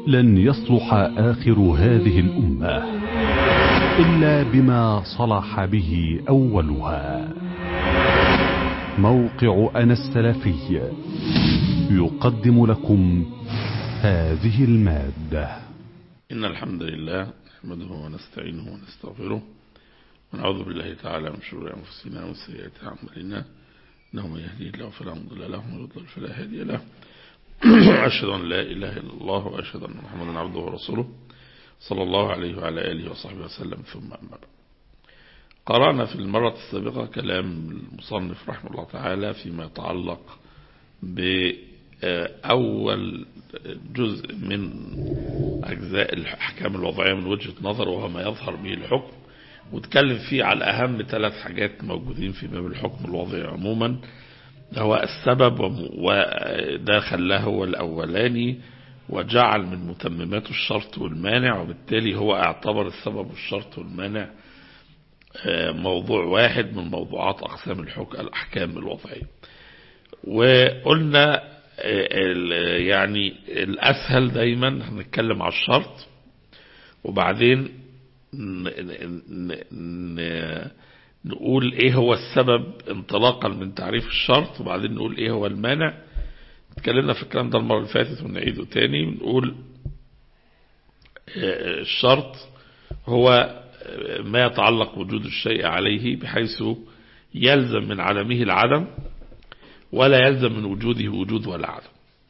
لن يصلح آخر هذه الأمة إلا بما صلح به أولها موقع أنا السلفي يقدم لكم هذه المادة إن الحمد لله نحمده ونستعينه ونستغفره ونعوذ بالله تعالى من شرور أنفسنا ومن سيئات أعمالنا إنه من يهديه الله فلا مضل له ومن يضلل فلا هادي له أشهد أن لا إله إلا الله وأشهد أن محمدا عبده ورسوله صلى الله عليه وعلى آله وصحبه وسلم ثم أما بعد قرأنا في المرة السابقة كلام المصنف رحمه الله تعالى فيما يتعلق بأول جزء من أجزاء الأحكام الوضعية من وجهة نظر وهو ما يظهر به الحكم وتكلم فيه على أهم ثلاث حاجات موجودين في باب الحكم الوضعي عموما هو السبب وده خلاه هو الأولاني وجعل من متممات الشرط والمانع وبالتالي هو اعتبر السبب والشرط والمانع موضوع واحد من موضوعات أقسام الحكم الأحكام الوضعية وقلنا يعني الأسهل دايما هنتكلم على الشرط وبعدين نقول ايه هو السبب انطلاقا من تعريف الشرط وبعدين نقول ايه هو المانع اتكلمنا في الكلام ده المرة اللي فاتت ونعيده تاني ونقول الشرط هو ما يتعلق وجود الشيء عليه بحيث يلزم من عدمه العدم ولا يلزم من وجوده وجود ولا عدم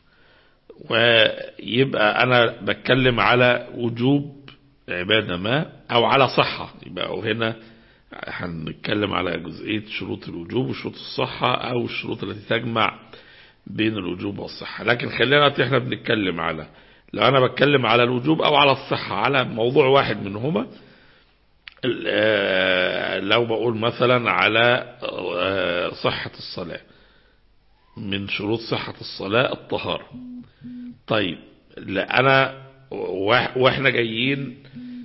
ويبقى أنا بتكلم على وجوب عبادة ما أو على صحة يبقى هنا هنتكلم على جزئية شروط الوجوب وشروط الصحة أو الشروط التي تجمع بين الوجوب والصحة لكن خلينا احنا بنتكلم على لو أنا بتكلم على الوجوب أو على الصحة على موضوع واحد منهما لو بقول مثلا على صحة الصلاة من شروط صحة الصلاة الطهارة طيب لا أنا واحنا جايين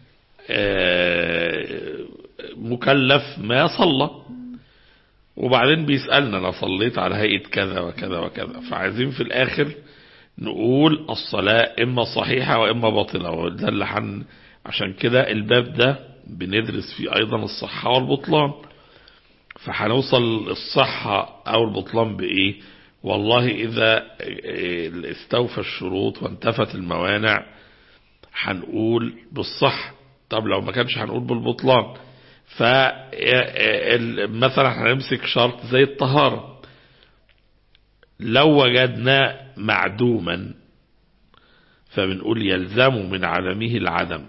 مكلف ما صلى وبعدين بيسألنا أنا صليت على هيئة كذا وكذا وكذا فعايزين في الآخر نقول الصلاة إما صحيحة وإما باطلة وده اللي حن عشان كده الباب ده بندرس فيه أيضا الصحة والبطلان فهنوصل الصحة أو البطلان بإيه والله إذا استوفى الشروط وانتفت الموانع هنقول بالصح طب لو ما كانش هنقول بالبطلان فمثلا هنمسك شرط زي الطهارة لو وجدنا معدوما فبنقول يلزم من عدمه العدم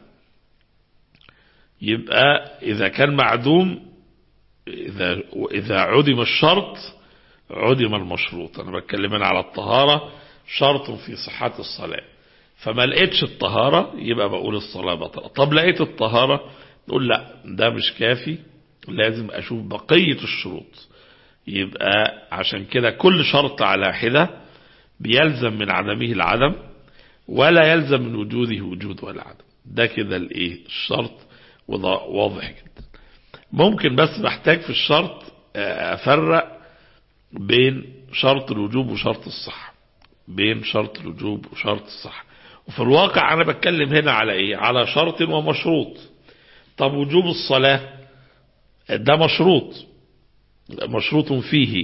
يبقى إذا كان معدوم إذا, إذا عدم الشرط عدم المشروط أنا بتكلم على الطهارة شرط في صحة الصلاة فما لقيتش الطهارة يبقى بقول الصلاة بطلة طب لقيت الطهارة نقول لا ده مش كافي لازم أشوف بقية الشروط يبقى عشان كده كل شرط على حدة بيلزم من عدمه العدم ولا يلزم من وجوده وجود ولا عدم ده كده الايه الشرط وده واضح جدا ممكن بس بحتاج في الشرط افرق بين شرط الوجوب وشرط الصحة بين شرط الوجوب وشرط الصحة وفي الواقع انا بتكلم هنا على ايه على شرط ومشروط طب وجوب الصلاة ده مشروط مشروط فيه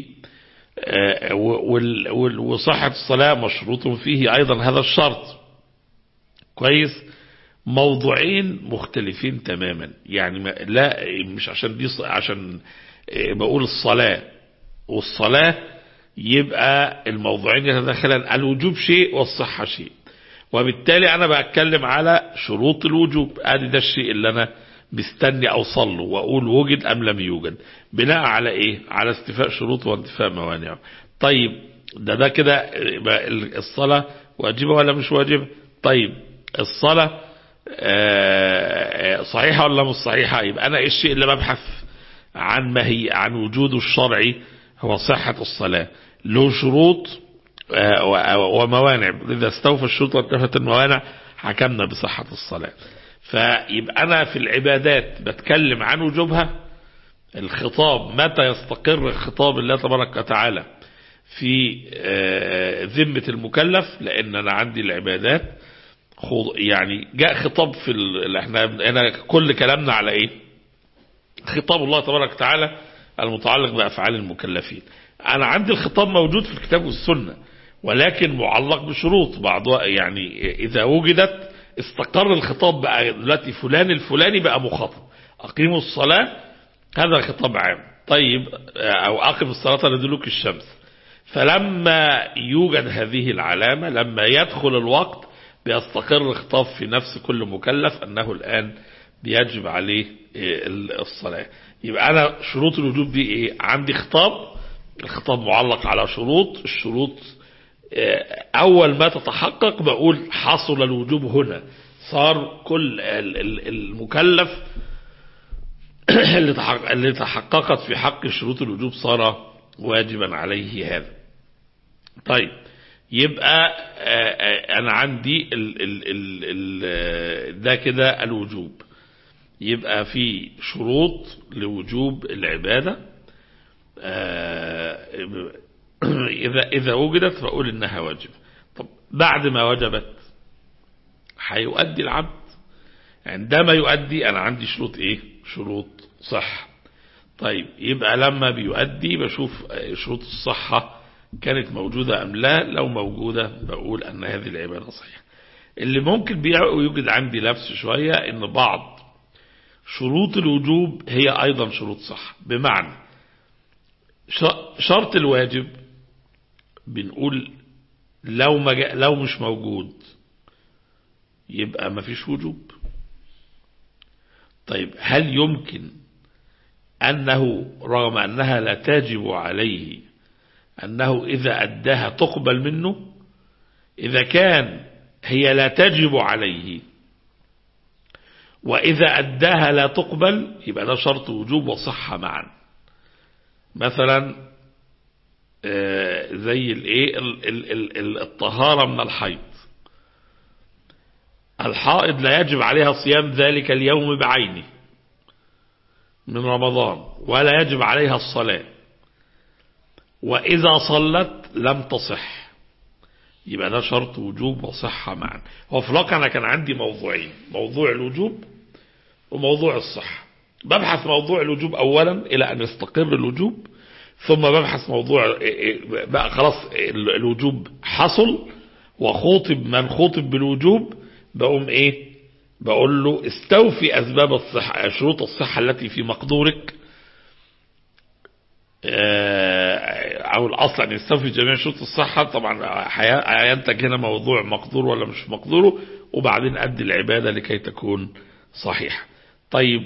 وصحة الصلاة مشروط فيه ايضا هذا الشرط كويس موضوعين مختلفين تماما يعني ما لا مش عشان دي عشان بقول الصلاة والصلاة يبقى الموضوعين يتدخلان الوجوب شيء والصحة شيء وبالتالي انا بتكلم على شروط الوجوب ادي ده الشيء اللي انا مستني اوصل له واقول وجد ام لم يوجد بناء على ايه على استيفاء شروط وانتفاء موانع طيب ده ده كده الصلاة واجبة ولا مش واجبة طيب الصلاة صحيحة ولا مش صحيحة يبقى انا ايه الشيء اللي ببحث عن ما هي عن وجوده الشرعي هو صحة الصلاة له شروط وموانع إذا استوفى الشروط وانتفت الموانع حكمنا بصحة الصلاة فيبقى أنا في العبادات بتكلم عن وجوبها الخطاب متى يستقر خطاب الله تبارك وتعالى في ذمة المكلف لأن أنا عندي العبادات يعني جاء خطاب في ال... احنا هنا كل كلامنا على ايه خطاب الله تبارك وتعالى المتعلق بافعال المكلفين انا عندي الخطاب موجود في الكتاب والسنه ولكن معلق بشروط بعضها يعني اذا وجدت استقر الخطاب بقى دلوقتي فلان الفلاني بقى مخاطب اقيموا الصلاه هذا خطاب عام طيب او اقم الصلاه لدلوك الشمس فلما يوجد هذه العلامه لما يدخل الوقت بيستقر الخطاب في نفس كل مكلف أنه الآن بيجب عليه الصلاة يبقى أنا شروط الوجوب دي إيه عندي خطاب الخطاب معلق على شروط الشروط أول ما تتحقق بقول حصل الوجوب هنا صار كل المكلف اللي تحققت في حق شروط الوجوب صار واجبا عليه هذا طيب يبقى انا عندي ال ال ال ال ده كده الوجوب يبقى في شروط لوجوب العبادة اذا اذا وجدت فاقول انها واجب طب بعد ما وجبت هيؤدي العبد عندما يؤدي انا عندي شروط ايه شروط صح طيب يبقى لما بيؤدي بشوف شروط الصحه كانت موجودة أم لا لو موجودة بقول أن هذه العبادة صحيحة اللي ممكن يوجد عندي لبس شوية أن بعض شروط الوجوب هي أيضا شروط صح بمعنى شرط الواجب بنقول لو ما لو مش موجود يبقى ما فيش وجوب طيب هل يمكن أنه رغم أنها لا تجب عليه أنه إذا أداها تقبل منه إذا كان هي لا تجب عليه وإذا أداها لا تقبل يبقى ده شرط وجوب وصحة معا مثلا زي الايه الطهارة من الحيض الحائض لا يجب عليها صيام ذلك اليوم بعينه من رمضان ولا يجب عليها الصلاه وإذا صلت لم تصح يبقى ده شرط وجوب وصحة معا هو في الواقع أنا كان عندي موضوعين موضوع الوجوب وموضوع الصحة ببحث موضوع الوجوب أولا إلى أن يستقر الوجوب ثم ببحث موضوع بقى خلاص الوجوب حصل وخوطب من خوطب بالوجوب بقوم ايه بقول له استوفي أسباب الصحة شروط الصحة التي في مقدورك او الاصل ان يستوفي جميع شروط الصحة طبعا هينتج هنا موضوع مقدور ولا مش مقدوره وبعدين ادي العبادة لكي تكون صحيحة طيب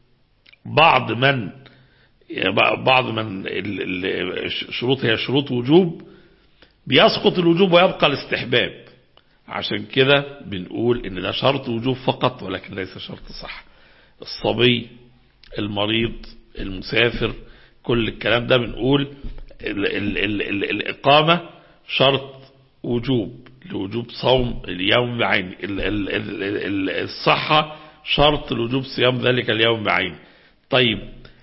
بعض من بعض من الشروط هي شروط وجوب بيسقط الوجوب ويبقى الاستحباب عشان كده بنقول ان ده شرط وجوب فقط ولكن ليس شرط صح الصبي المريض المسافر كل الكلام ده بنقول ال ال ال ال الإقامة شرط وجوب لوجوب صوم اليوم بعين ال ال ال الصحة شرط لوجوب صيام ذلك اليوم بعين طيب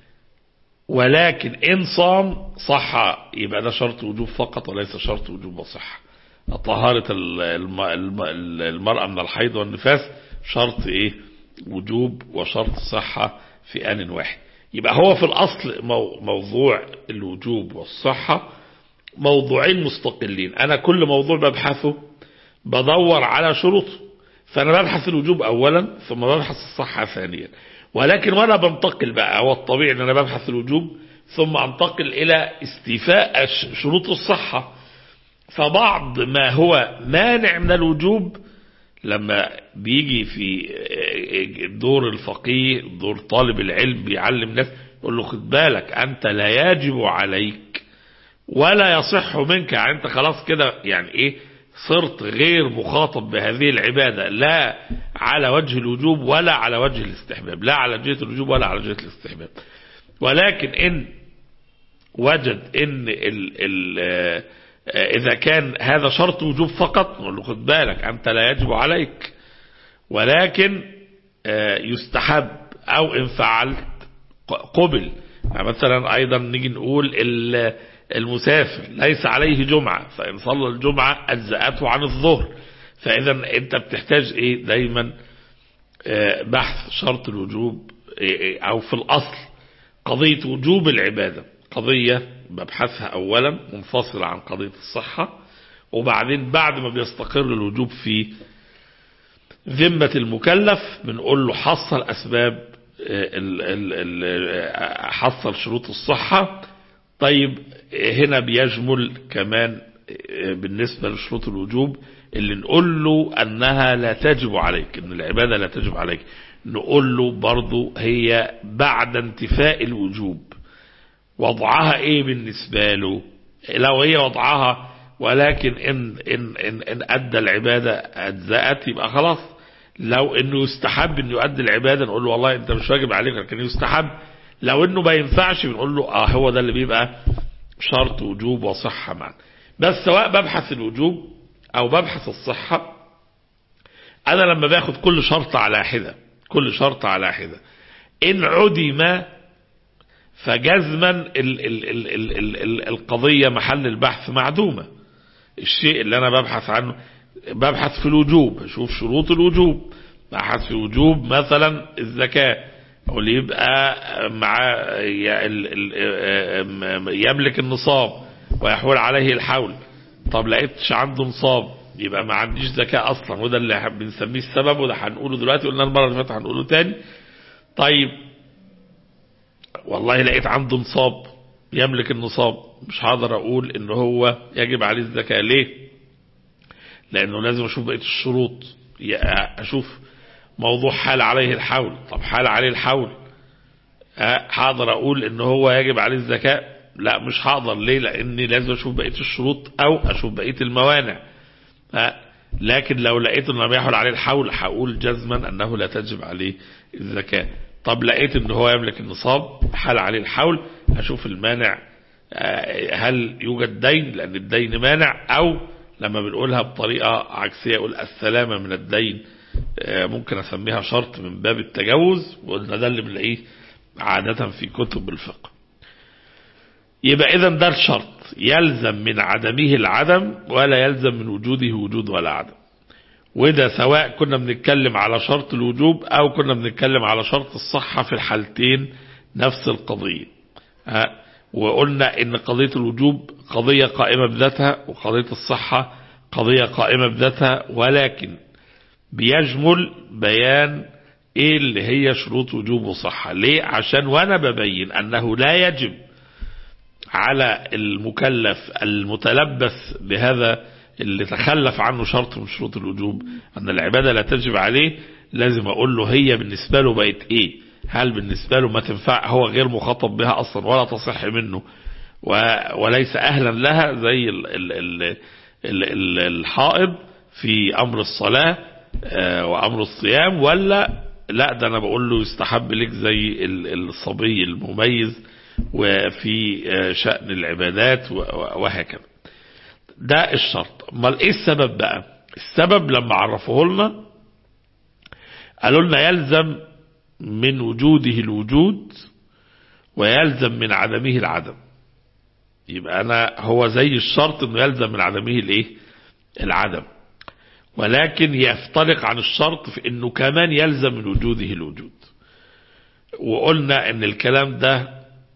ولكن إن صام صح يبقى ده شرط وجوب فقط وليس شرط وجوب وصحة طهارة المرأة من الحيض والنفاس شرط ايه وجوب وشرط صحة في آن واحد يبقى هو في الأصل موضوع الوجوب والصحة موضوعين مستقلين أنا كل موضوع ببحثه بدور على شروطه فأنا ببحث الوجوب أولا ثم ببحث الصحة ثانيا ولكن وأنا بنتقل بقى هو الطبيعي أن أنا ببحث الوجوب ثم أنتقل إلى استيفاء شروط الصحة فبعض ما هو مانع من الوجوب لما بيجي في دور الفقيه دور طالب العلم بيعلم ناس يقول له خد بالك أنت لا يجب عليك ولا يصح منك يعني أنت خلاص كده يعني إيه صرت غير مخاطب بهذه العبادة لا على وجه الوجوب ولا على وجه الاستحباب لا على جهة الوجوب ولا على جهة الاستحباب ولكن إن وجد إن ال ال إذا كان هذا شرط وجوب فقط نقول له خد بالك أنت لا يجب عليك ولكن يستحب أو إن فعلت قبل مثلا أيضا نيجي نقول المسافر ليس عليه جمعة فإن صلى الجمعة أجزأته عن الظهر فإذا أنت بتحتاج إيه دايما بحث شرط الوجوب أو في الأصل قضية وجوب العبادة قضية ببحثها أولا منفصلة عن قضية الصحة وبعدين بعد ما بيستقر الوجوب في ذمة المكلف بنقول له حصل أسباب ال ال ال حصل شروط الصحة طيب هنا بيجمل كمان بالنسبة لشروط الوجوب اللي نقول له أنها لا تجب عليك أن العبادة لا تجب عليك نقول له برضو هي بعد انتفاء الوجوب وضعها ايه بالنسبة له لو هي وضعها ولكن إن, إن, إن, إن أدى العبادة أجزأت يبقى خلاص لو انه يستحب انه يؤدي العبادة نقول له والله انت مش واجب عليك لكن يستحب لو انه ما ينفعش بنقول له اه هو ده اللي بيبقى شرط وجوب وصحة معا بس سواء ببحث الوجوب او ببحث الصحة انا لما باخد كل شرط على حدة كل شرط على حدة ان عدم فجزما ال ال ال ال ال ال القضية محل البحث معدومة الشيء اللي انا ببحث عنه ببحث في الوجوب اشوف شروط الوجوب ببحث في وجوب مثلا الزكاة واللي يبقى مع يملك النصاب ويحول عليه الحول طب لقيتش عنده نصاب يبقى ما عنديش زكاة اصلا وده اللي بنسميه السبب وده هنقوله دلوقتي قلنا المرة اللي فاتت هنقوله تاني طيب والله لقيت عنده نصاب يملك النصاب مش هقدر اقول ان هو يجب عليه الزكاة ليه لانه لازم اشوف بقية الشروط اشوف موضوع حال عليه الحول طب حال عليه الحول هقدر اقول ان هو يجب عليه الزكاة لا مش هقدر ليه لاني لازم اشوف بقية الشروط او اشوف بقية الموانع لكن لو لقيت انه يحول عليه الحول هقول جزما انه لا تجب عليه الزكاة طب لقيت ان هو يملك النصاب حال عليه الحول اشوف المانع هل يوجد دين لان الدين مانع او لما بنقولها بطريقة عكسية اقول السلامة من الدين ممكن اسميها شرط من باب التجوز وقلنا ده اللي بنلاقيه عادة في كتب الفقه يبقى اذا ده الشرط يلزم من عدمه العدم ولا يلزم من وجوده وجود ولا عدم وده سواء كنا بنتكلم على شرط الوجوب او كنا بنتكلم على شرط الصحة في الحالتين نفس القضية وقلنا ان قضية الوجوب قضية قائمة بذاتها وقضية الصحة قضية قائمة بذاتها ولكن بيجمل بيان ايه اللي هي شروط وجوب وصحة ليه عشان وانا ببين انه لا يجب على المكلف المتلبس بهذا اللي تخلف عنه شرط من شروط الوجوب ان العبادة لا تجب عليه لازم اقول له هي بالنسبة له بقت ايه هل بالنسبة له ما تنفع هو غير مخاطب بها اصلا ولا تصح منه وليس اهلا لها زي ال ال ال ال ال الحائض في امر الصلاة وامر الصيام ولا لا ده انا بقول له يستحب لك زي الصبي المميز وفي شأن العبادات وهكذا ده الشرط امال ايه السبب بقى السبب لما عرفوه لنا قالوا لنا يلزم من وجوده الوجود ويلزم من عدمه العدم يبقى انا هو زي الشرط انه يلزم من عدمه الايه العدم ولكن يفترق عن الشرط في انه كمان يلزم من وجوده الوجود وقلنا ان الكلام ده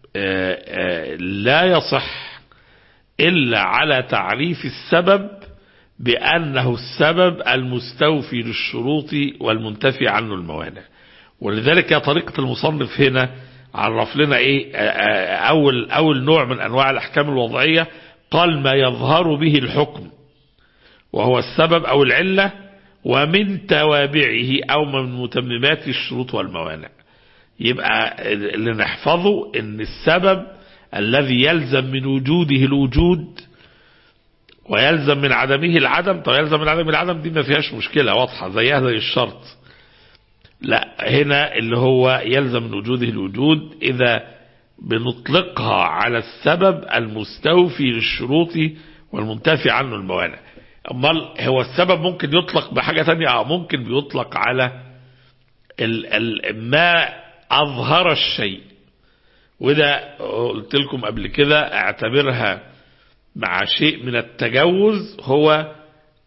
لا يصح إلا على تعريف السبب بأنه السبب المستوفي للشروط والمنتفي عنه الموانع ولذلك طريقة المصنف هنا عرف لنا ايه اول, أول نوع من انواع الاحكام الوضعية قال ما يظهر به الحكم وهو السبب او العلة ومن توابعه او من متممات الشروط والموانع يبقى اللي نحفظه ان السبب الذي يلزم من وجوده الوجود ويلزم من عدمه العدم طب يلزم من عدم العدم دي ما فيهاش مشكلة واضحة زيها زي الشرط لا هنا اللي هو يلزم من وجوده الوجود إذا بنطلقها على السبب المستوفي للشروط والمنتفي عنه الموانع امال هو السبب ممكن يطلق بحاجة تانية ممكن بيطلق على ال ال ما أظهر الشيء وده قلت لكم قبل كده اعتبرها مع شيء من التجوز هو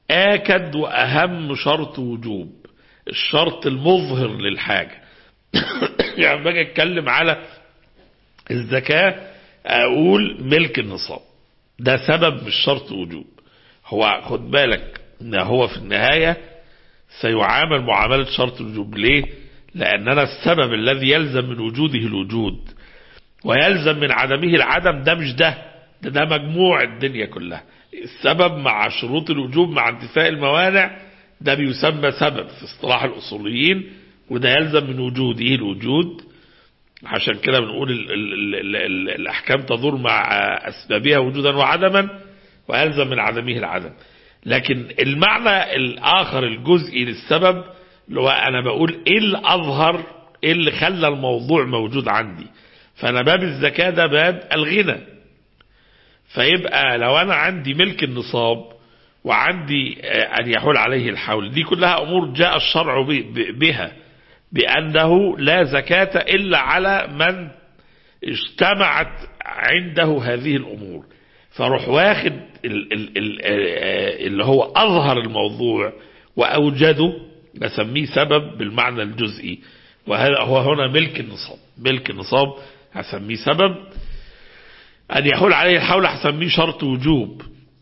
آكد وأهم شرط وجوب الشرط المظهر للحاجة يعني باجي اتكلم على الزكاة اقول ملك النصاب ده سبب مش شرط وجوب هو خد بالك ان هو في النهاية سيعامل معاملة شرط الوجوب ليه لاننا السبب الذي يلزم من وجوده الوجود ويلزم من عدمه العدم ده مش ده ده, ده مجموع الدنيا كلها السبب مع شروط الوجوب مع انتفاء الموانع ده بيسمى سبب في اصطلاح الاصوليين وده يلزم من وجوده الوجود عشان كده بنقول ال ال ال ال الأحكام تدور مع أسبابها وجودا وعدما ويلزم من عدمه العدم لكن المعنى الآخر الجزئي للسبب اللي هو أنا بقول إيه اللي أظهر إيه اللي خلى الموضوع موجود عندي فأنا باب الزكاة ده باب الغنى فيبقى لو أنا عندي ملك النصاب وعندي أن يحول عليه الحول دي كلها أمور جاء الشرع بها بأنه لا زكاة إلا على من اجتمعت عنده هذه الأمور فروح واخد اللي هو أظهر الموضوع وأوجده نسميه سبب بالمعنى الجزئي وهذا هو هنا ملك النصاب ملك النصاب هسميه سبب أن يحول عليه الحول هسميه شرط وجوب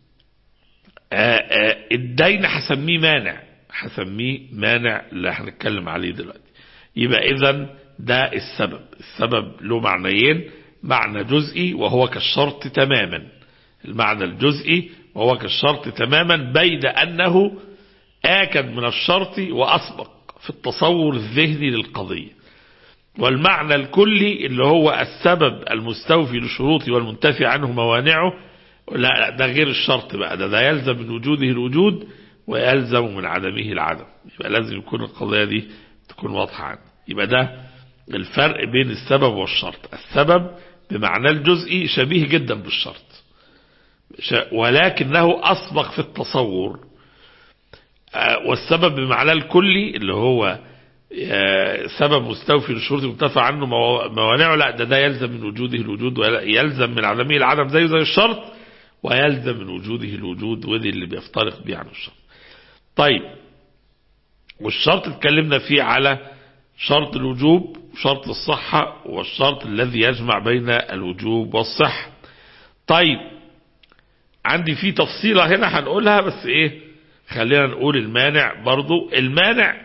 الدين هسميه مانع هسميه مانع اللي هنتكلم عليه دلوقتي يبقى اذا ده السبب السبب له معنيين معنى جزئي وهو كالشرط تماما المعنى الجزئي وهو كالشرط تماما بيد أنه آكد من الشرط وأسبق في التصور الذهني للقضية والمعنى الكلي اللي هو السبب المستوفي لشروطه والمنتفي عنه موانعه لا ده غير الشرط بقى ده, ده يلزم من وجوده الوجود ويلزم من عدمه العدم يبقى لازم يكون القضية دي تكون واضحة عندي يبقى ده الفرق بين السبب والشرط السبب بمعنى الجزئي شبيه جدا بالشرط ولكنه أسبق في التصور والسبب بمعنى الكلي اللي هو سبب مستوفي للشروط المنتفع عنه موانعه لا ده ده يلزم من وجوده الوجود ويلزم من عدمه العدم زيه زي الشرط ويلزم من وجوده الوجود ودي اللي بيفترق بيه عن الشرط طيب والشرط اتكلمنا فيه على شرط الوجوب وشرط الصحة والشرط الذي يجمع بين الوجوب والصحة طيب عندي في تفصيلة هنا هنقولها بس ايه خلينا نقول المانع برضو المانع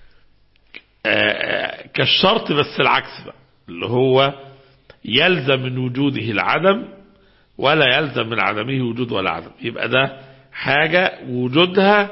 كالشرط بس العكس بقى اللي هو يلزم من وجوده العدم ولا يلزم من عدمه وجود ولا عدم يبقى ده حاجة وجودها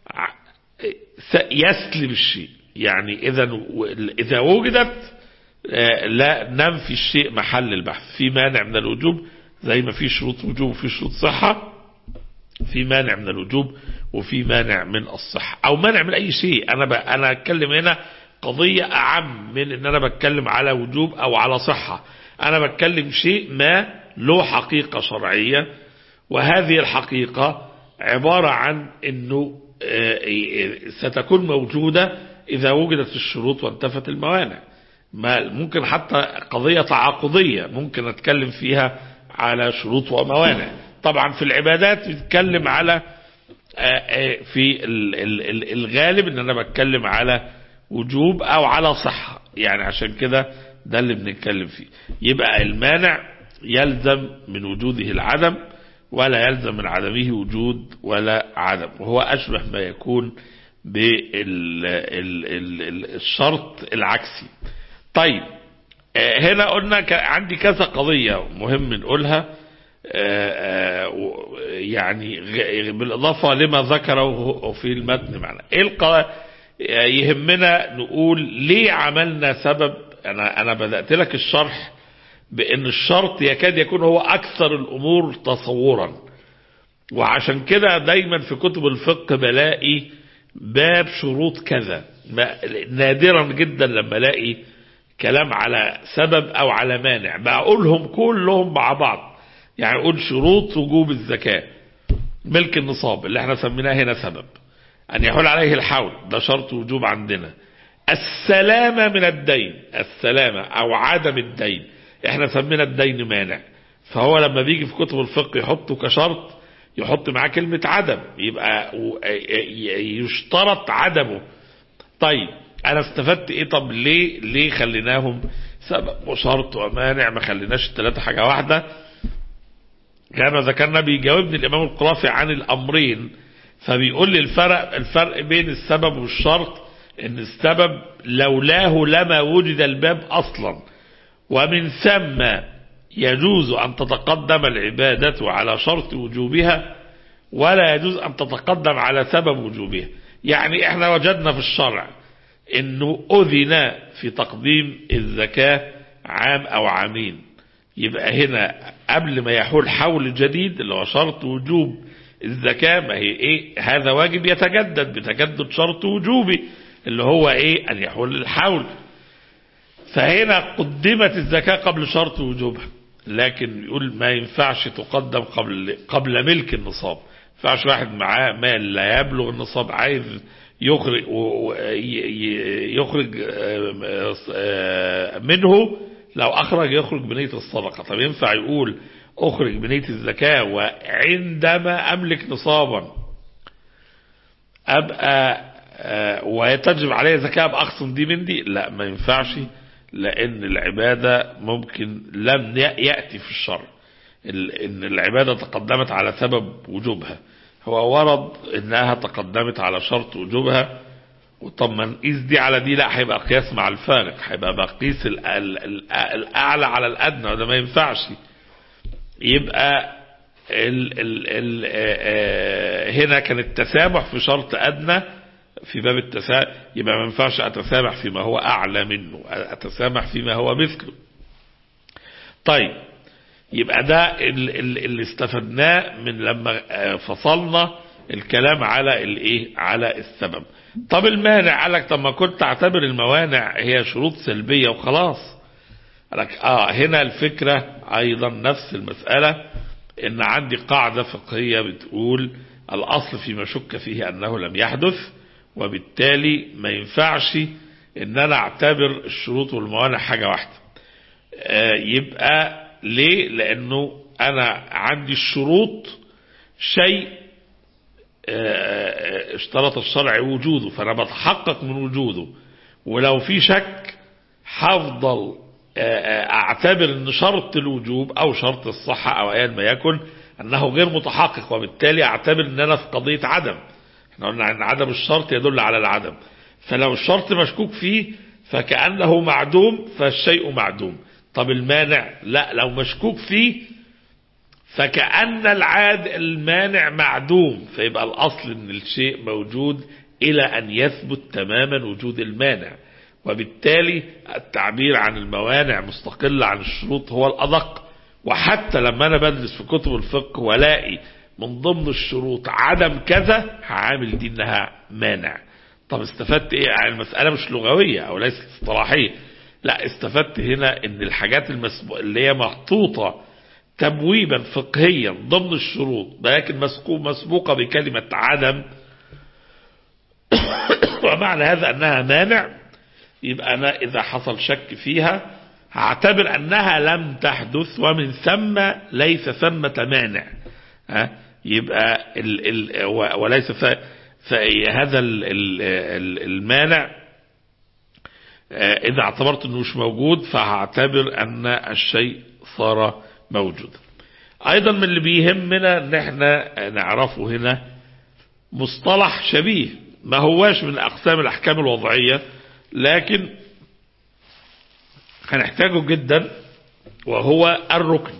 يسلب الشيء يعني إذا إذا وجدت لا ننفي الشيء محل البحث في مانع من الوجوب زي ما في شروط وجوب وفي شروط صحة في مانع من الوجوب وفي مانع من الصحة أو مانع من أي شيء أنا ب... أنا أتكلم هنا قضية أعم من أن أنا بتكلم على وجوب أو على صحة أنا بتكلم شيء ما له حقيقة شرعية وهذه الحقيقة عبارة عن أنه ستكون موجودة إذا وجدت الشروط وانتفت الموانع ما ممكن حتى قضية تعاقضية ممكن أتكلم فيها على شروط وموانع طبعا في العبادات بتتكلم على في الغالب ان انا بتكلم على وجوب او على صحة يعني عشان كده ده اللي بنتكلم فيه يبقى المانع يلزم من وجوده العدم ولا يلزم من عدمه وجود ولا عدم وهو أشبه ما يكون بالشرط العكسي طيب هنا قلنا عندي كذا قضية مهم نقولها يعني بالإضافة لما ذكره في المتن معنا إيه يهمنا نقول ليه عملنا سبب أنا, أنا بدأت لك الشرح بأن الشرط يكاد يكون هو أكثر الأمور تصورا وعشان كده دايما في كتب الفقه بلاقي باب شروط كذا نادرا جدا لما الاقي كلام على سبب او على مانع بقولهم كلهم مع بعض يعني اقول شروط وجوب الزكاة ملك النصاب اللي احنا سميناه هنا سبب ان يحول عليه الحول ده شرط وجوب عندنا السلامة من الدين السلامة او عدم الدين احنا سمينا الدين مانع فهو لما بيجي في كتب الفقه يحطه كشرط يحط معاه كلمة عدم يبقى و- ي- يشترط عدمه طيب انا استفدت ايه طب ليه ليه خليناهم سبب وشرط ومانع ما خليناش الثلاثة حاجة واحدة كما ذكرنا بيجاوبني الامام القرافي عن الامرين فبيقول لي الفرق الفرق بين السبب والشرط ان السبب لولاه لما وجد الباب اصلا ومن ثم يجوز ان تتقدم العبادة على شرط وجوبها ولا يجوز ان تتقدم على سبب وجوبها يعني احنا وجدنا في الشرع انه اذن في تقديم الزكاة عام او عامين يبقى هنا قبل ما يحول حول جديد اللي هو شرط وجوب الزكاة ما هي ايه هذا واجب يتجدد بتجدد شرط وجوبي اللي هو ايه ان يحول الحول فهنا قدمت الزكاة قبل شرط وجوبها لكن يقول ما ينفعش تقدم قبل قبل ملك النصاب ما ينفعش واحد معاه مال لا يبلغ النصاب عايز يخرج و- و- ي- ي- يخرج آه، آه، منه لو اخرج يخرج بنية الصدقة طب ينفع يقول اخرج بنية الزكاة وعندما املك نصابا ابقى آه، ويتجب عليه زكاة باخصم دي من دي لا ما ينفعش لان العبادة ممكن لم يأتي في الشرع ال- ان العبادة تقدمت على سبب وجوبها هو ورد انها تقدمت على شرط وجوبها وطب ما نقيس دي على دي لا هيبقى قياس مع الفارق هيبقى بقيس ال- ال- ال- الاعلى على الادنى وده ما ينفعش يبقى ال ال ال آه، هنا كان التسامح في شرط ادنى في باب التسامح يبقى ما ينفعش اتسامح فيما هو اعلى منه اتسامح فيما هو مثله طيب يبقى ده ال- ال- اللي استفدناه من لما آه، فصلنا الكلام على الايه على السبب طب المانع قال لك طب ما كنت اعتبر الموانع هي شروط سلبية وخلاص قال لك اه هنا الفكرة ايضا نفس المسألة ان عندي قاعدة فقهية بتقول الاصل فيما شك فيه انه لم يحدث وبالتالي ما ينفعش ان انا اعتبر الشروط والموانع حاجة واحدة آه، يبقى ليه لانه انا عندي الشروط شيء آه، اشترط الشرع وجوده فانا بتحقق من وجوده ولو في شك هفضل آه، آه، اعتبر ان شرط الوجوب او شرط الصحة او ايا ما يكن انه غير متحقق وبالتالي اعتبر ان انا في قضية عدم احنا قلنا ان عدم الشرط يدل على العدم فلو الشرط مشكوك فيه فكأنه معدوم فالشيء معدوم طب المانع لا لو مشكوك فيه فكأن العاد المانع معدوم فيبقى الأصل أن الشيء موجود إلى أن يثبت تماما وجود المانع وبالتالي التعبير عن الموانع مستقل عن الشروط هو الأدق وحتى لما أنا بدرس في كتب الفقه ولاقي من ضمن الشروط عدم كذا هعامل دي انها مانع طب استفدت ايه يعني المسألة مش لغوية او ليست اصطلاحية لا استفدت هنا ان الحاجات المسبو... اللي هي محطوطة تبويبا فقهيا ضمن الشروط لكن مسقو- مسبوقة بكلمة عدم ومعنى هذا انها مانع يبقى انا اذا حصل شك فيها هعتبر انها لم تحدث ومن ثم ليس ثمة مانع ها يبقى ال ال و- وليس ف فهذا ال ال ال المانع آه، اذا اعتبرت انه مش موجود فهعتبر ان الشيء صار موجودا ايضا من اللي بيهمنا ان احنا نعرفه هنا مصطلح شبيه ما هواش من اقسام الاحكام الوضعية لكن هنحتاجه جدا وهو الركن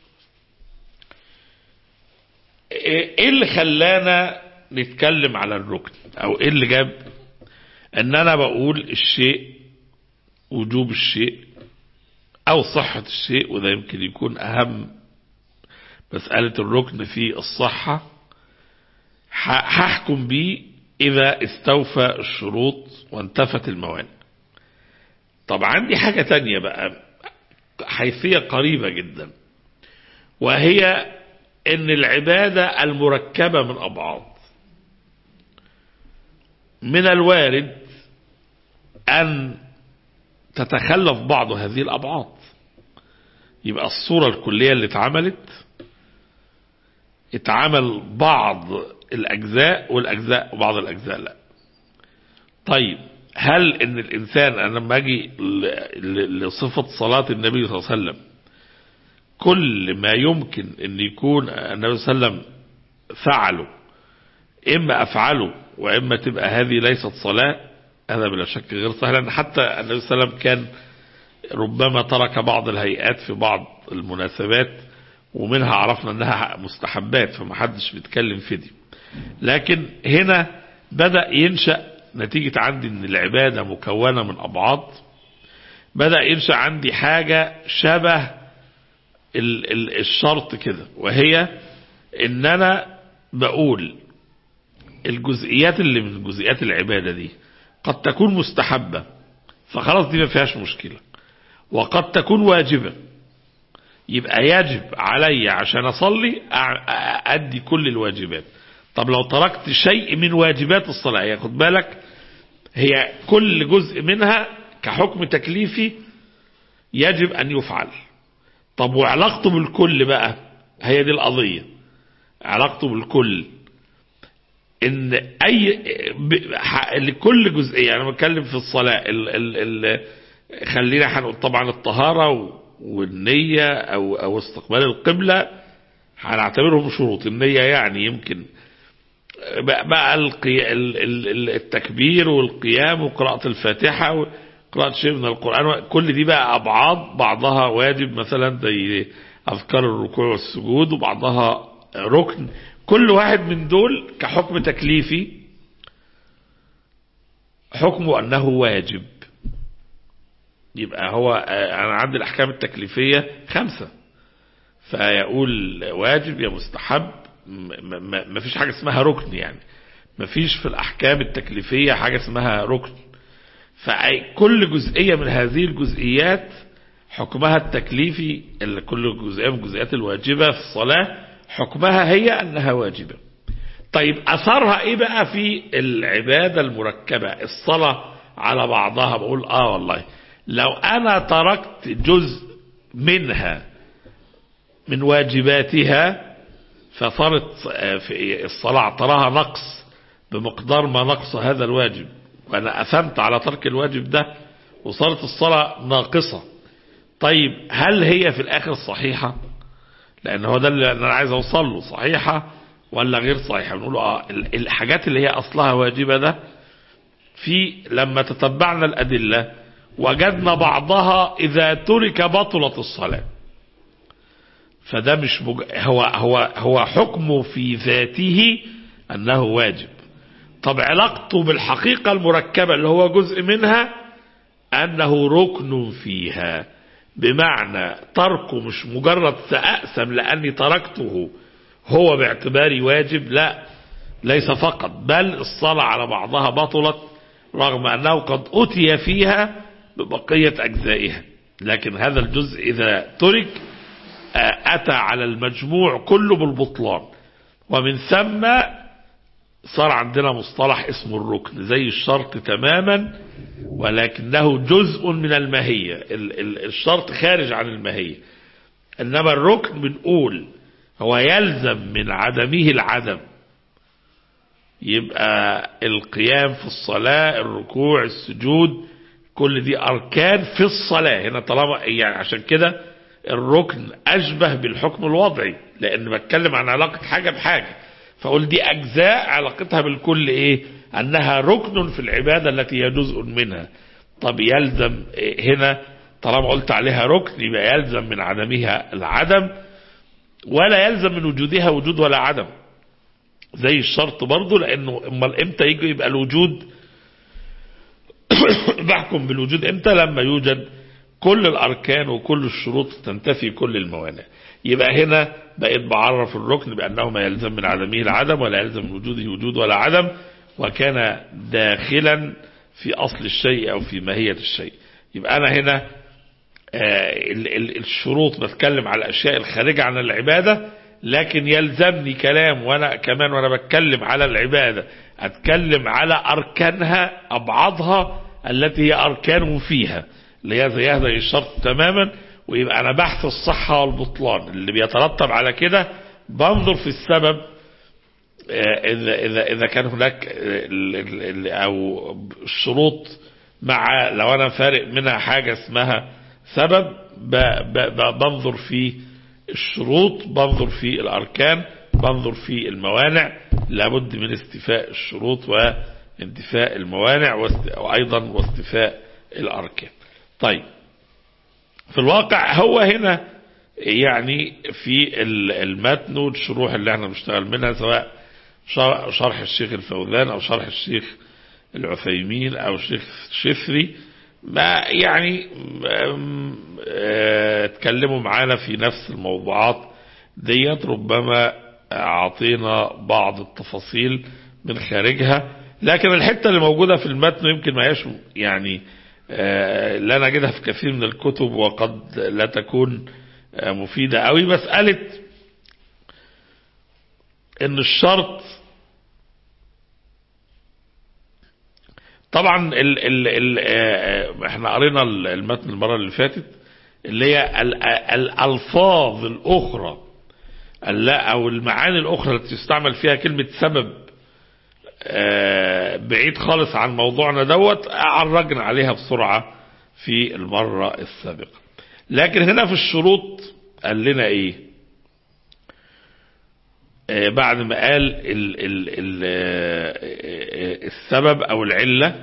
ايه اللي خلانا نتكلم على الركن او ايه اللي جاب ان انا بقول الشيء وجوب الشيء او صحة الشيء وده يمكن يكون اهم مسألة الركن في الصحة ح- هحكم بيه اذا استوفى الشروط وانتفت الموانع طب عندي حاجة تانية بقى حيثية قريبة جدا وهي ان العبادة المركبة من ابعاض من الوارد ان تتخلف بعض هذه الابعاض يبقى الصورة الكلية اللي اتعملت اتعمل بعض الأجزاء والأجزاء وبعض الأجزاء لا طيب هل ان الانسان انا لما اجي لصفة صلاة النبي صلى الله عليه وسلم كل ما يمكن ان يكون النبي صلى الله عليه وسلم فعله اما افعله واما تبقى هذه ليست صلاة هذا بلا شك غير صحيح لان حتى النبي صلى الله عليه وسلم كان ربما ترك بعض الهيئات في بعض المناسبات ومنها عرفنا انها مستحبات فما حدش بيتكلم في دي لكن هنا بدأ ينشأ نتيجة عندي ان العبادة مكونة من ابعاد بدأ ينشأ عندي حاجة شبه ال ال الشرط كده وهي ان انا بقول الجزئيات اللي من جزئيات العبادة دي قد تكون مستحبة فخلاص دي ما فيهاش مشكلة وقد تكون واجبة يبقى يجب علي عشان اصلي ادي كل الواجبات طب لو تركت شيء من واجبات الصلاة يعني خد بالك هي كل جزء منها كحكم تكليفي يجب أن يفعل طب وعلاقته بالكل بقى هي دي القضية علاقته بالكل ان اي لكل جزئية انا بتكلم في الصلاة ال ال ال خلينا هنقول طبعا الطهارة والنية او او استقبال القبلة هنعتبرهم شروط النية يعني يمكن بقى التكبير والقيام وقراءة الفاتحة وقراءة شيء من القرآن كل دي بقى أبعاد بعضها واجب مثلا زي أذكار الركوع والسجود وبعضها ركن كل واحد من دول كحكم تكليفي حكمه أنه واجب يبقى هو أنا عندي الأحكام التكليفية خمسة فيقول واجب يا مستحب ما فيش حاجة اسمها ركن يعني ما فيش في الأحكام التكليفية حاجة اسمها ركن فكل جزئية من هذه الجزئيات حكمها التكليفي اللي كل جزئية من الجزئيات الواجبة في الصلاة حكمها هي أنها واجبة طيب أثرها إيه بقى في العبادة المركبة الصلاة على بعضها بقول آه والله لو أنا تركت جزء منها من واجباتها فصارت في الصلاة تراها نقص بمقدار ما نقص هذا الواجب وأنا أثمت على ترك الواجب ده وصارت الصلاة ناقصة طيب هل هي في الآخر صحيحة لأن هو ده اللي أنا عايز أوصل له صحيحة ولا غير صحيحة بنقول آه الحاجات اللي هي أصلها واجبة ده في لما تتبعنا الأدلة وجدنا بعضها إذا ترك بطلت الصلاة فده مش مج... هو هو هو حكمه في ذاته انه واجب طب علاقته بالحقيقة المركبة اللي هو جزء منها انه ركن فيها بمعنى تركه مش مجرد سأأسم لاني تركته هو باعتباري واجب لا ليس فقط بل الصلاة على بعضها بطلت رغم انه قد اتي فيها ببقية اجزائها لكن هذا الجزء اذا ترك أتى على المجموع كله بالبطلان ومن ثم صار عندنا مصطلح اسمه الركن زي الشرط تماما ولكنه جزء من الماهية الشرط خارج عن الماهية إنما الركن بنقول هو يلزم من عدمه العدم يبقى القيام في الصلاة الركوع السجود كل دي أركان في الصلاة هنا طالما يعني عشان كده الركن أشبه بالحكم الوضعي لأن بتكلم عن علاقة حاجة بحاجة فأقول دي أجزاء علاقتها بالكل إيه أنها ركن في العبادة التي هي جزء منها طب يلزم هنا طالما قلت عليها ركن يبقى يلزم من عدمها العدم ولا يلزم من وجودها وجود ولا عدم زي الشرط برضه لأنه امال امتى يجي يبقى الوجود بحكم بالوجود امتى لما يوجد كل الأركان وكل الشروط تنتفي كل الموانع يبقى هنا بقيت بعرف الركن بأنه ما يلزم من عدمه العدم ولا يلزم من وجوده وجود ولا عدم وكان داخلا في أصل الشيء أو في ماهية الشيء يبقى أنا هنا الشروط بتكلم على الأشياء الخارجة عن العبادة لكن يلزمني كلام وأنا كمان وأنا بتكلم على العبادة أتكلم على أركانها أبعضها التي هي أركان فيها اللي هي زيها زي الشرط تماما ويبقى أنا بحث الصحة والبطلان اللي بيترتب على كده بنظر في السبب إذا, إذا, إذا كان هناك أو الشروط مع لو أنا فارق منها حاجة اسمها سبب بنظر في الشروط بنظر في الأركان بنظر في الموانع لابد من استيفاء الشروط وانتفاء الموانع وأيضا واستيفاء الأركان طيب في الواقع هو هنا يعني في المتن والشروح اللي احنا بنشتغل منها سواء شرح الشيخ الفوزان او شرح الشيخ العثيمين او الشيخ شفري ما يعني اتكلموا معانا في نفس الموضوعات ديت ربما اعطينا بعض التفاصيل من خارجها لكن الحتة اللي موجودة في المتن يمكن ما هيش يعني لا نجدها في كثير من الكتب وقد لا تكون مفيدة قوي مسألة ان الشرط طبعا ال ال ال احنا قرينا المتن المرة اللي فاتت اللي هي الالفاظ الاخرى او المعاني الاخرى التي تستعمل فيها كلمة سبب بعيد خالص عن موضوعنا دوت عرجنا عليها بسرعة في المرة السابقة لكن هنا في الشروط قال لنا ايه آه بعد ما قال ال ال ال السبب او العلة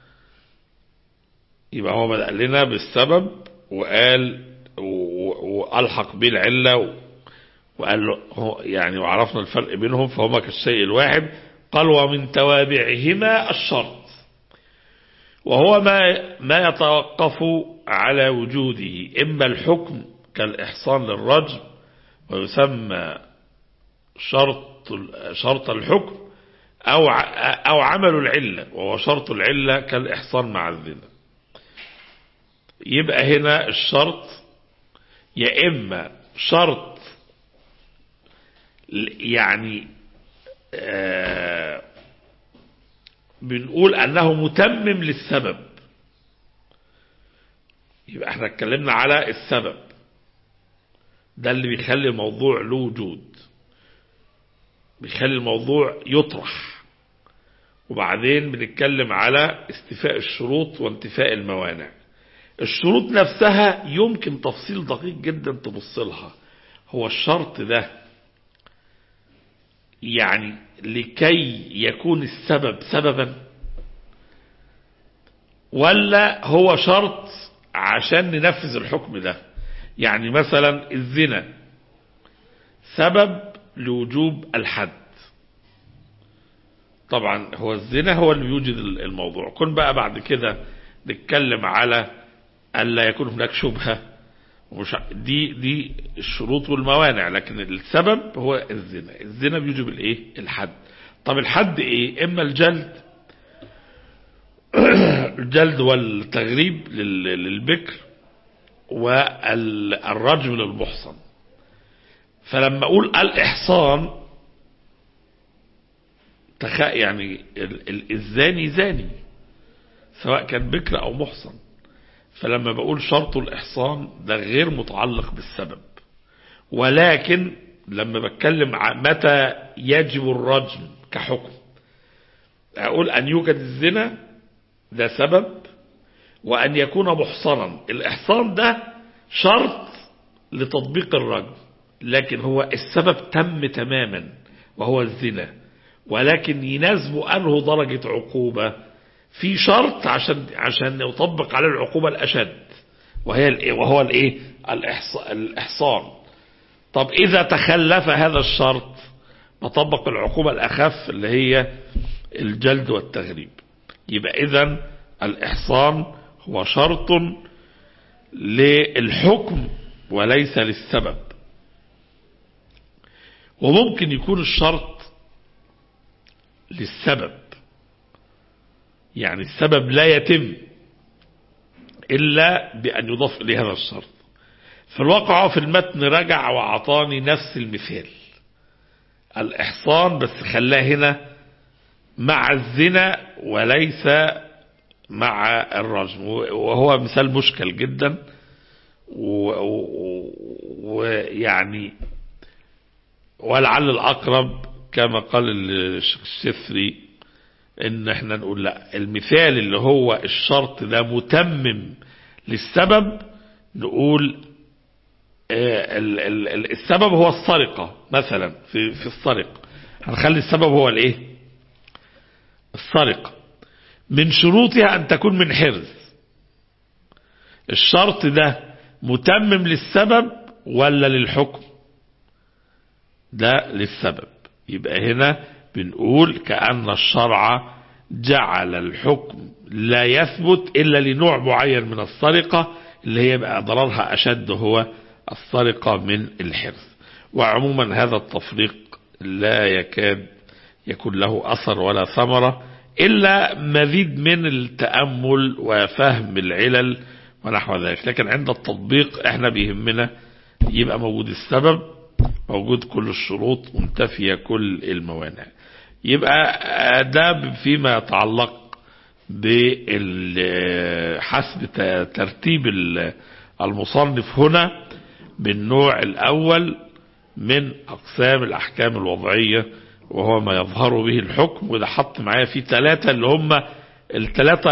يبقى هو بدأ لنا بالسبب وقال والحق به العلة وقال له يعني وعرفنا الفرق بينهم فهما كالشيء الواحد قال ومن توابعهما الشرط وهو ما ما يتوقف على وجوده إما الحكم كالإحصان للرجم ويسمى شرط شرط الحكم أو أو عمل العلة وهو شرط العلة كالإحصان مع الزنا يبقى هنا الشرط يا إما شرط يعني آه بنقول أنه متمم للسبب يبقى احنا اتكلمنا على السبب ده اللي بيخلي الموضوع له وجود بيخلي الموضوع يطرح وبعدين بنتكلم على استيفاء الشروط وانتفاء الموانع الشروط نفسها يمكن تفصيل دقيق جدا تبص لها هو الشرط ده يعني لكي يكون السبب سببا ولا هو شرط عشان ننفذ الحكم ده يعني مثلا الزنا سبب لوجوب الحد طبعا هو الزنا هو اللي بيوجد الموضوع كن بقى بعد كده نتكلم على ألا يكون هناك شبهة ومش دي دي الشروط والموانع لكن السبب هو الزنا الزنا بيوجب الايه الحد طب الحد ايه اما الجلد الجلد والتغريب للبكر والرجم للمحصن فلما اقول الاحصان تخ يعني الزاني زاني سواء كان بكر او محصن فلما بقول شرط الإحصان ده غير متعلق بالسبب ولكن لما بتكلم متى يجب الرجم كحكم أقول أن يوجد الزنا ده سبب وأن يكون محصنا الإحصان ده شرط لتطبيق الرجم لكن هو السبب تم تماما وهو الزنا ولكن يناسب أنه درجة عقوبة في شرط عشان عشان يطبق عليه العقوبة الأشد وهي الايه وهو الايه الإحصان طب إذا تخلف هذا الشرط نطبق العقوبة الأخف اللي هي الجلد والتغريب يبقى إذا الإحصان هو شرط للحكم وليس للسبب وممكن يكون الشرط للسبب يعني السبب لا يتم إلا بأن يضاف إليه هذا الشرط في الواقع في المتن رجع وأعطاني نفس المثال الإحصان بس خلاه هنا مع الزنا وليس مع الرجم وهو مثال مشكل جدا ويعني ولعل الأقرب كما قال الشيخ الشثري ان احنا نقول لا المثال اللي هو الشرط ده متمم للسبب نقول ال ال ال السبب هو السرقة مثلا في, في السرقة هنخلي السبب هو الايه السرقة من شروطها ان تكون من حرز الشرط ده متمم للسبب ولا للحكم ده للسبب يبقى هنا بنقول كأن الشرع جعل الحكم لا يثبت إلا لنوع معين من السرقة اللي هي بقى ضررها أشد هو السرقة من الحرز وعموما هذا التفريق لا يكاد يكون له أثر ولا ثمرة إلا مزيد من التأمل وفهم العلل ونحو ذلك لكن عند التطبيق احنا بيهمنا يبقى موجود السبب موجود كل الشروط منتفية كل الموانع يبقى ده فيما يتعلق بحسب ترتيب المصنف هنا بالنوع الأول من أقسام الأحكام الوضعية وهو ما يظهر به الحكم وده حط معايا فيه ثلاثة اللي هم الثلاثة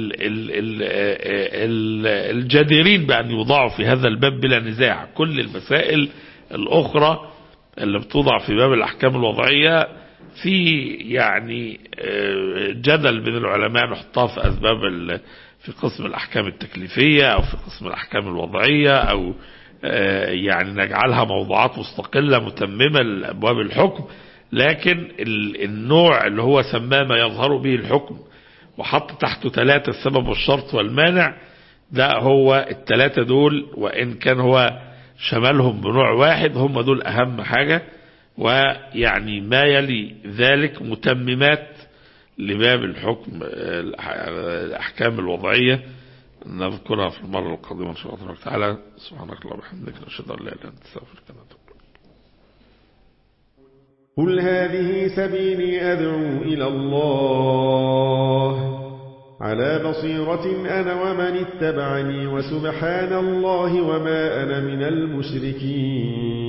الجديرين بأن يوضعوا في هذا الباب بلا نزاع كل المسائل الأخرى اللي بتوضع في باب الأحكام الوضعية في يعني جدل بين العلماء نحطها في أسباب في قسم الأحكام التكليفية أو في قسم الأحكام الوضعية أو يعني نجعلها موضوعات مستقلة متممة لأبواب الحكم لكن النوع اللي هو سماه ما يظهر به الحكم وحط تحته ثلاثة السبب والشرط والمانع ده هو الثلاثة دول وإن كان هو شملهم بنوع واحد هم دول أهم حاجة ويعني ما يلي ذلك متممات لباب الحكم الأحكام الوضعية نذكرها في المرة القادمة إن شاء الله تعالى سبحانك اللهم وبحمدك نشهد أن لا إله إلا أنت نستغفرك ونتوب قل هذه سبيلي أدعو إلى الله على بصيرة أنا ومن اتبعني وسبحان الله وما أنا من المشركين